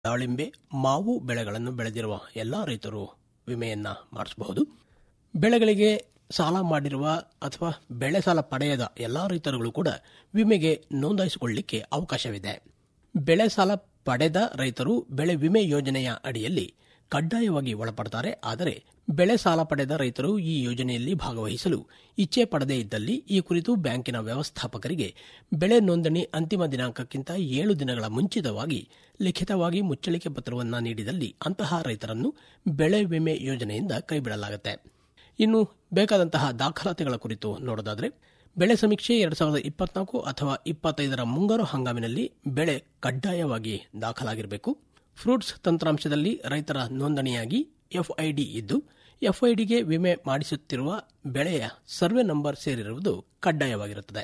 ದಾಳಿಂಬೆ ಮಾವು ಬೆಳೆಗಳನ್ನು ಬೆಳೆದಿರುವ ಎಲ್ಲ ರೈತರು ವಿಮೆಯನ್ನ ಮಾಡಿಸಬಹುದು ಬೆಳೆಗಳಿಗೆ ಸಾಲ ಮಾಡಿರುವ ಅಥವಾ ಬೆಳೆ ಸಾಲ ಪಡೆಯದ ಎಲ್ಲ ರೈತರುಗಳು ಕೂಡ ವಿಮೆಗೆ ನೋಂದಾಯಿಸಿಕೊಳ್ಳಲಿಕ್ಕೆ ಅವಕಾಶವಿದೆ ಬೆಳೆ ಸಾಲ ಪಡೆದ ರೈತರು ಬೆಳೆ ವಿಮೆ ಯೋಜನೆಯ ಅಡಿಯಲ್ಲಿ ಕಡ್ಡಾಯವಾಗಿ ಒಳಪಡ್ತಾರೆ ಆದರೆ ಬೆಳೆ ಸಾಲ ಪಡೆದ ರೈತರು ಈ ಯೋಜನೆಯಲ್ಲಿ ಭಾಗವಹಿಸಲು ಇಚ್ಛೆ ಪಡದೇ ಇದ್ದಲ್ಲಿ ಈ ಕುರಿತು ಬ್ಯಾಂಕಿನ ವ್ಯವಸ್ಥಾಪಕರಿಗೆ ಬೆಳೆ ನೋಂದಣಿ ಅಂತಿಮ ದಿನಾಂಕಕ್ಕಿಂತ ಏಳು ದಿನಗಳ ಮುಂಚಿತವಾಗಿ ಲಿಖಿತವಾಗಿ ಮುಚ್ಚಳಿಕೆ ಪತ್ರವನ್ನು ನೀಡಿದಲ್ಲಿ ಅಂತಹ ರೈತರನ್ನು ಬೆಳೆ ವಿಮೆ ಯೋಜನೆಯಿಂದ ಕೈಬಿಡಲಾಗುತ್ತೆ ಇನ್ನು ಬೇಕಾದಂತಹ ದಾಖಲಾತಿಗಳ ಕುರಿತು ನೋಡೋದಾದರೆ ಬೆಳೆ ಸಮೀಕ್ಷೆ ಎರಡು ಸಾವಿರದ ಇಪ್ಪತ್ನಾಲ್ಕು ಅಥವಾ ಇಪ್ಪತ್ತೈದರ ಮುಂಗಾರು ಹಂಗಾಮಿನಲ್ಲಿ ಬೆಳೆ ಕಡ್ಡಾಯವಾಗಿ ದಾಖಲಾಗಿರಬೇಕು ಫ್ರೂಟ್ಸ್ ತಂತ್ರಾಂಶದಲ್ಲಿ ರೈತರ ನೋಂದಣಿಯಾಗಿ ಎಫ್ಐಡಿ ಇದ್ದು ಎಫ್ಐಡಿಗೆ ವಿಮೆ ಮಾಡಿಸುತ್ತಿರುವ ಬೆಳೆಯ ಸರ್ವೆ ನಂಬರ್ ಸೇರಿರುವುದು ಕಡ್ಡಾಯವಾಗಿರುತ್ತದೆ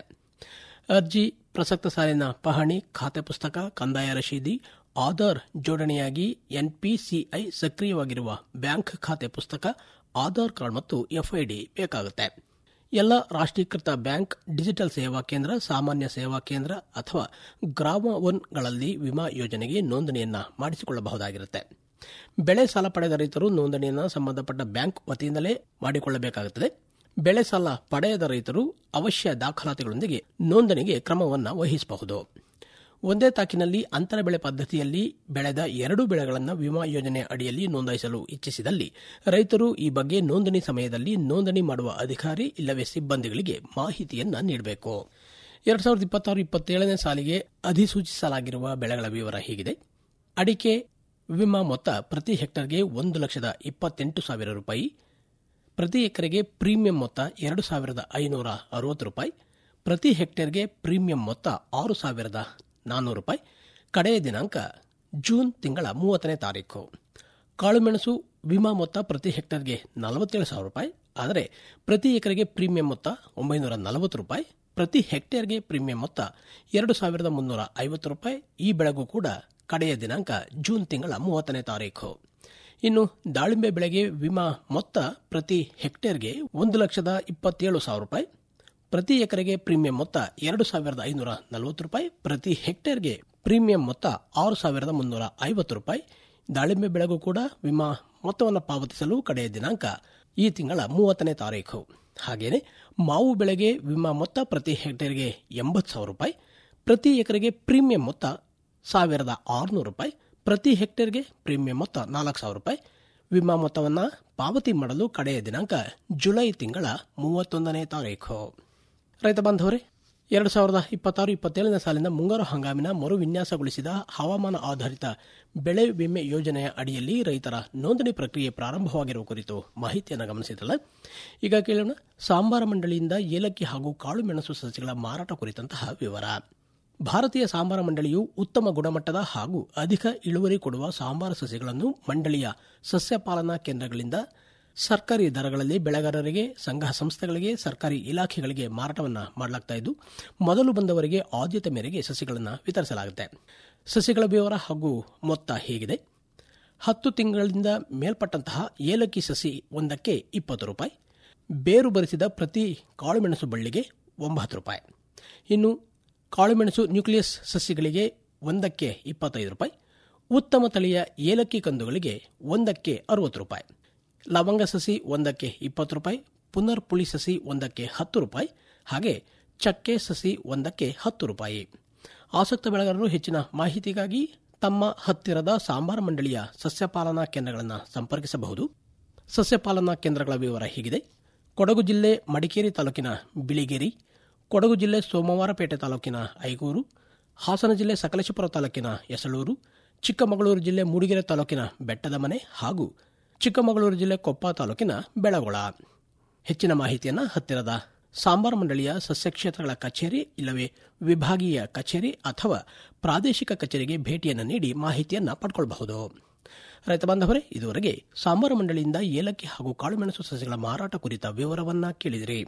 ಅರ್ಜಿ ಪ್ರಸಕ್ತ ಸಾಲಿನ ಪಹಣಿ ಖಾತೆ ಪುಸ್ತಕ ಕಂದಾಯ ರಶೀದಿ ಆಧಾರ್ ಜೋಡಣೆಯಾಗಿ ಎನ್ಪಿಸಿಐ ಸಕ್ರಿಯವಾಗಿರುವ ಬ್ಯಾಂಕ್ ಖಾತೆ ಪುಸ್ತಕ ಆಧಾರ್ ಕಾರ್ಡ್ ಮತ್ತು ಎಫ್ಐಡಿ ಬೇಕಾಗುತ್ತೆ ಎಲ್ಲ ರಾಷ್ಟ್ರೀಕೃತ ಬ್ಯಾಂಕ್ ಡಿಜಿಟಲ್ ಸೇವಾ ಕೇಂದ್ರ ಸಾಮಾನ್ಯ ಸೇವಾ ಕೇಂದ್ರ ಅಥವಾ ಗ್ರಾಮ ಒನ್ಗಳಲ್ಲಿ ವಿಮಾ ಯೋಜನೆಗೆ ನೋಂದಣಿಯನ್ನ ಮಾಡಿಸಿಕೊಳ್ಳಬಹುದಾಗಿರುತ್ತೆ ಬೆಳೆ ಸಾಲ ಪಡೆದ ರೈತರು ನೋಂದಣಿಯನ್ನು ಸಂಬಂಧಪಟ್ಟ ಬ್ಯಾಂಕ್ ವತಿಯಿಂದಲೇ ಮಾಡಿಕೊಳ್ಳಬೇಕಾಗುತ್ತದೆ ಬೆಳೆ ಸಾಲ ಪಡೆಯದ ರೈತರು ಅವಶ್ಯ ದಾಖಲಾತಿಗಳೊಂದಿಗೆ ನೋಂದಣಿಗೆ ಕ್ರಮವನ್ನು ವಹಿಸಬಹುದು ಒಂದೇ ತಾಕಿನಲ್ಲಿ ಅಂತರ ಬೆಳೆ ಪದ್ಧತಿಯಲ್ಲಿ ಬೆಳೆದ ಎರಡು ಬೆಳೆಗಳನ್ನು ವಿಮಾ ಯೋಜನೆ ಅಡಿಯಲ್ಲಿ ನೋಂದಾಯಿಸಲು ಇಚ್ಛಿಸಿದಲ್ಲಿ ರೈತರು ಈ ಬಗ್ಗೆ ನೋಂದಣಿ ಸಮಯದಲ್ಲಿ ನೋಂದಣಿ ಮಾಡುವ ಅಧಿಕಾರಿ ಇಲ್ಲವೇ ಸಿಬ್ಬಂದಿಗಳಿಗೆ ಮಾಹಿತಿಯನ್ನ ನೀಡಬೇಕು ಎರಡ್ ಸಾವಿರದ ಇಪ್ಪತ್ತಾರು ಇಪ್ಪತ್ತೇಳನೇ ಸಾಲಿಗೆ ಅಧಿಸೂಚಿಸಲಾಗಿರುವ ಬೆಳೆಗಳ ವಿವರ ಹೀಗಿದೆ ಅಡಿಕೆ ವಿಮಾ ಮೊತ್ತ ಪ್ರತಿ ಹೆಕ್ಟರ್ಗೆ ಒಂದು ಲಕ್ಷದ ಇಪ್ಪತ್ತೆಂಟು ಸಾವಿರ ರೂಪಾಯಿ ಪ್ರತಿ ಎಕರೆಗೆ ಪ್ರೀಮಿಯಂ ಮೊತ್ತ ಎರಡು ಸಾವಿರದ ಐನೂರ ಅರವತ್ತು ರೂಪಾಯಿ ಪ್ರತಿ ಹೆಕ್ಟೇರ್ಗೆ ಪ್ರೀಮಿಯಂ ಮೊತ್ತ ಆರು ಸಾವಿರದ ನಾನ್ನೂರು ರೂಪಾಯಿ ಕಡೆಯ ದಿನಾಂಕ ಜೂನ್ ತಿಂಗಳ ಮೂವತ್ತನೇ ತಾರೀಕು ಕಾಳುಮೆಣಸು ವಿಮಾ ಮೊತ್ತ ಪ್ರತಿ ಹೆಕ್ಟರ್ಗೆ ನಲವತ್ತೇಳು ಸಾವಿರ ರೂಪಾಯಿ ಆದರೆ ಪ್ರತಿ ಎಕರೆಗೆ ಪ್ರೀಮಿಯಂ ಮೊತ್ತ ಒಂಬೈನೂರ ನಲವತ್ತು ರೂಪಾಯಿ ಪ್ರತಿ ಹೆಕ್ಟೇರ್ಗೆ ಪ್ರೀಮಿಯಂ ಮೊತ್ತ ಎರಡು ಸಾವಿರದ ಮುನ್ನೂರ ಐವತ್ತು ರೂಪಾಯಿ ಈ ಬೆಳೆಗೂ ಕೂಡ ಕಡೆಯ ದಿನಾಂಕ ಜೂನ್ ತಿಂಗಳ ಮೂವತ್ತನೇ ತಾರೀಕು ಇನ್ನು ದಾಳಿಂಬೆ ಬೆಳೆಗೆ ವಿಮಾ ಮೊತ್ತ ಪ್ರತಿ ಹೆಕ್ಟೇರ್ಗೆ ಒಂದು ಲಕ್ಷದ ಇಪ್ಪತ್ತೇಳು ಸಾವಿರ ರೂಪಾಯಿ ಪ್ರತಿ ಎಕರೆಗೆ ಪ್ರೀಮಿಯಂ ಮೊತ್ತ ಎರಡು ಸಾವಿರದ ಐನೂರ ನಲವತ್ತು ರೂಪಾಯಿ ಪ್ರತಿ ಹೆಕ್ಟೇರ್ಗೆ ಪ್ರೀಮಿಯಂ ಮೊತ್ತ ಆರು ಸಾವಿರದ ಮುನ್ನೂರ ಐವತ್ತು ರೂಪಾಯಿ ದಾಳಿಂಬೆ ಬೆಳೆಗೂ ಕೂಡ ವಿಮಾ ಮೊತ್ತವನ್ನು ಪಾವತಿಸಲು ಕಡೆಯ ದಿನಾಂಕ ಈ ತಿಂಗಳ ಮೂವತ್ತನೇ ತಾರೀಕು ಹಾಗೆಯೇ ಮಾವು ಬೆಳೆಗೆ ವಿಮಾ ಮೊತ್ತ ಪ್ರತಿ ಹೆಕ್ಟೇರ್ಗೆ ಎಂಬತ್ತು ಸಾವಿರ ರೂಪಾಯಿ ಪ್ರತಿ ಎಕರೆಗೆ ಪ್ರೀಮಿಯಂ ಮೊತ್ತ ಸಾವಿರದ ಆರುನೂರು ರೂಪಾಯಿ ಪ್ರತಿ ಹೆಕ್ಟೇರ್ಗೆ ಪ್ರೀಮಿಯಂ ಮೊತ್ತ ನಾಲ್ಕು ಸಾವಿರ ರೂಪಾಯಿ ವಿಮಾ ಮೊತ್ತವನ್ನು ಪಾವತಿ ಮಾಡಲು ಕಡೆಯ ದಿನಾಂಕ ಜುಲೈ ತಿಂಗಳ ಮೂವತ್ತೊಂದನೇ ತಾರೀಕು ರೈತ ಬಾಂಧವರೇ ಎರಡು ಸಾವಿರದ ಇಪ್ಪತ್ತಾರು ಇಪ್ಪತ್ತೇಳನೇ ಸಾಲಿನ ಮುಂಗಾರು ಹಂಗಾಮಿನ ಮರು ವಿನ್ಯಾಸಗೊಳಿಸಿದ ಹವಾಮಾನ ಆಧಾರಿತ ಬೆಳೆ ವಿಮೆ ಯೋಜನೆಯ ಅಡಿಯಲ್ಲಿ ರೈತರ ನೋಂದಣಿ ಪ್ರಕ್ರಿಯೆ ಪ್ರಾರಂಭವಾಗಿರುವ ಕುರಿತು ಮಾಹಿತಿಯನ್ನು ಗಮನಿಸಿದಲ್ಲ ಈಗ ಕೇಳೋಣ ಸಾಂಬಾರ ಮಂಡಳಿಯಿಂದ ಏಲಕ್ಕಿ ಹಾಗೂ ಕಾಳುಮೆಣಸು ಸಸ್ಯಗಳ ಮಾರಾಟ ಕುರಿತಂತಹ ವಿವರ ಭಾರತೀಯ ಸಾಂಬಾರ ಮಂಡಳಿಯು ಉತ್ತಮ ಗುಣಮಟ್ಟದ ಹಾಗೂ ಅಧಿಕ ಇಳುವರಿ ಕೊಡುವ ಸಾಂಬಾರ ಸಸ್ಯಗಳನ್ನು ಮಂಡಳಿಯ ಸಸ್ಯ ಪಾಲನಾ ಕೇಂದ್ರಗಳಿಂದ ಸರ್ಕಾರಿ ದರಗಳಲ್ಲಿ ಬೆಳೆಗಾರರಿಗೆ ಸಂಘ ಸಂಸ್ಥೆಗಳಿಗೆ ಸರ್ಕಾರಿ ಇಲಾಖೆಗಳಿಗೆ ಮಾರಾಟವನ್ನು ಮಾಡಲಾಗ್ತಾ ಇದ್ದು ಮೊದಲು ಬಂದವರಿಗೆ ಆದ್ಯತೆ ಮೇರೆಗೆ ಸಸಿಗಳನ್ನು ವಿತರಿಸಲಾಗುತ್ತೆ ಸಸಿಗಳ ವಿವರ ಹಾಗೂ ಮೊತ್ತ ಹೇಗಿದೆ ಹತ್ತು ತಿಂಗಳಿಂದ ಮೇಲ್ಪಟ್ಟಂತಹ ಏಲಕ್ಕಿ ಸಸಿ ಒಂದಕ್ಕೆ ಇಪ್ಪತ್ತು ರೂಪಾಯಿ ಬೇರು ಬರಿಸಿದ ಪ್ರತಿ ಕಾಳುಮೆಣಸು ಬಳ್ಳಿಗೆ ಒಂಬತ್ತು ರೂಪಾಯಿ ಇನ್ನು ಕಾಳುಮೆಣಸು ನ್ಯೂಕ್ಲಿಯಸ್ ಸಸ್ಯಗಳಿಗೆ ಒಂದಕ್ಕೆ ಇಪ್ಪತ್ತೈದು ರೂಪಾಯಿ ಉತ್ತಮ ತಳಿಯ ಏಲಕ್ಕಿ ಕಂದುಗಳಿಗೆ ಒಂದಕ್ಕೆ ಅರವತ್ತು ರೂಪಾಯಿ ಲವಂಗ ಸಸಿ ಒಂದಕ್ಕೆ ಇಪ್ಪತ್ತು ರೂಪಾಯಿ ಪುನರ್ ಪುಳಿ ಸಸಿ ಒಂದಕ್ಕೆ ಹತ್ತು ರೂಪಾಯಿ ಹಾಗೆ ಚಕ್ಕೆ ಸಸಿ ಒಂದಕ್ಕೆ ಹತ್ತು ರೂಪಾಯಿ ಆಸಕ್ತ ಬೆಳೆಗಾರರು ಹೆಚ್ಚಿನ ಮಾಹಿತಿಗಾಗಿ ತಮ್ಮ ಹತ್ತಿರದ ಸಾಂಬಾರ ಮಂಡಳಿಯ ಸಸ್ಯಪಾಲನಾ ಕೇಂದ್ರಗಳನ್ನು ಸಂಪರ್ಕಿಸಬಹುದು ಸಸ್ಯಪಾಲನಾ ಕೇಂದ್ರಗಳ ವಿವರ ಹೀಗಿದೆ ಕೊಡಗು ಜಿಲ್ಲೆ ಮಡಿಕೇರಿ ತಾಲೂಕಿನ ಬಿಳಿಗೇರಿ ಕೊಡಗು ಜಿಲ್ಲೆ ಸೋಮವಾರಪೇಟೆ ತಾಲೂಕಿನ ಐಗೂರು ಹಾಸನ ಜಿಲ್ಲೆ ಸಕಲೇಶಪುರ ತಾಲೂಕಿನ ಯಸಳೂರು ಚಿಕ್ಕಮಗಳೂರು ಜಿಲ್ಲೆ ಮೂಡಿಗೆರೆ ತಾಲೂಕಿನ ಬೆಟ್ಟದ ಮನೆ ಹಾಗೂ ಚಿಕ್ಕಮಗಳೂರು ಜಿಲ್ಲೆ ಕೊಪ್ಪ ತಾಲೂಕಿನ ಬೆಳಗೊಳ ಹೆಚ್ಚಿನ ಮಾಹಿತಿಯನ್ನು ಹತ್ತಿರದ ಸಾಂಬಾರ ಮಂಡಳಿಯ ಸಸ್ಯ ಕ್ಷೇತ್ರಗಳ ಕಚೇರಿ ಇಲ್ಲವೇ ವಿಭಾಗೀಯ ಕಚೇರಿ ಅಥವಾ ಪ್ರಾದೇಶಿಕ ಕಚೇರಿಗೆ ಭೇಟಿಯನ್ನು ನೀಡಿ ಮಾಹಿತಿಯನ್ನು ಪಡ್ಕೊಳ್ಬಹುದು ರೈತ ಬಾಂಧವರೇ ಇದುವರೆಗೆ ಸಾಂಬಾರ ಮಂಡಳಿಯಿಂದ ಏಲಕ್ಕಿ ಹಾಗೂ ಕಾಳುಮೆಣಸು ಸಸ್ಯಗಳ ಮಾರಾಟ ಕುರಿತ ವಿವರವನ್ನ ಕೇಳಿದಿರಿ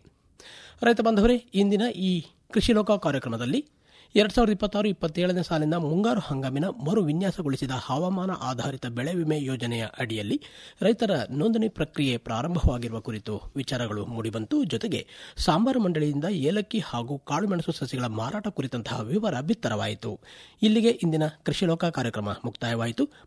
ರೈತ ಬಾಂಧವರೇ ಇಂದಿನ ಈ ಕೃಷಿ ಲೋಕ ಕಾರ್ಯಕ್ರಮದಲ್ಲಿ ಎರಡ್ ಸಾವಿರದ ಇಪ್ಪತ್ತಾರು ಇಪ್ಪತ್ತೇಳನೇ ಸಾಲಿನ ಮುಂಗಾರು ಹಂಗಾಮಿನ ಮರು ವಿನ್ಯಾಸಗೊಳಿಸಿದ ಹವಾಮಾನ ಆಧಾರಿತ ಬೆಳೆ ವಿಮೆ ಯೋಜನೆಯ ಅಡಿಯಲ್ಲಿ ರೈತರ ನೋಂದಣಿ ಪ್ರಕ್ರಿಯೆ ಪ್ರಾರಂಭವಾಗಿರುವ ಕುರಿತು ವಿಚಾರಗಳು ಮೂಡಿಬಂತು ಜೊತೆಗೆ ಸಾಂಬಾರು ಮಂಡಳಿಯಿಂದ ಏಲಕ್ಕಿ ಹಾಗೂ ಕಾಳುಮೆಣಸು ಸಸ್ಯಗಳ ಮಾರಾಟ ಕುರಿತಂತಹ ವಿವರ ಬಿತ್ತರವಾಯಿತು ಇಲ್ಲಿಗೆ ಇಂದಿನ ಕೃಷಿ ಲೋಕ ಕಾರ್ಯಕ್ರಮ ಮುಕ್ತಾಯವಾಯಿತು